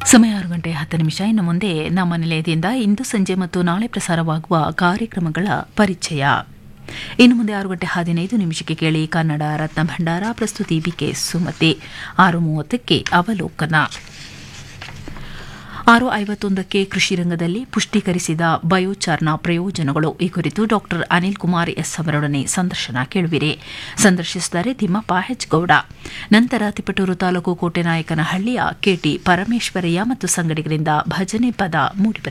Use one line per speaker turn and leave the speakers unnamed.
ಸಮಯ ಆರು ಗಂಟೆ ಹತ್ತು ನಿಮಿಷ ಇನ್ನು ಮುಂದೆ ನಮ್ಮ ನಿಲಯದಿಂದ ಇಂದು ಸಂಜೆ ಮತ್ತು ನಾಳೆ ಪ್ರಸಾರವಾಗುವ ಕಾರ್ಯಕ್ರಮಗಳ ಪರಿಚಯ ಇನ್ನು ಮುಂದೆ ಆರು ಗಂಟೆ ಹದಿನೈದು ನಿಮಿಷಕ್ಕೆ ಕೇಳಿ ಕನ್ನಡ ರತ್ನ ಭಂಡಾರ ಪ್ರಸ್ತುತಿ ಬಿಕೆ ಸುಮತಿ ಆರು ಮೂವತ್ತಕ್ಕೆ ಅವಲೋಕನ ಆರು ಐವತ್ತೊಂದಕ್ಕೆ ಕೃಷಿ ರಂಗದಲ್ಲಿ ಪುಷ್ಟೀಕರಿಸಿದ ಬಯೋಚಾರ್ನ ಪ್ರಯೋಜನಗಳು ಈ ಕುರಿತು ಡಾಕ್ಟರ್ ಅನಿಲ್ ಕುಮಾರ್ ಎಸ್ ಅವರೊಡನೆ ಸಂದರ್ಶನ ಕೇಳುವಿರಿ ಸಂದರ್ಶಿಸಿದ್ದಾರೆ ತಿಮ್ಮಪ್ಪ ಹೆಚ್ ಗೌಡ ನಂತರ ತಿಪಟೂರು ತಾಲೂಕು ಕೋಟೆನಾಯಕನಹಳ್ಳಿಯ ಕೆಟಿ ಪರಮೇಶ್ವರಯ್ಯ ಮತ್ತು ಸಂಗಡಿಗರಿಂದ ಭಜನೆ ಪದ ಮೂಡಿಬರಲಿದೆ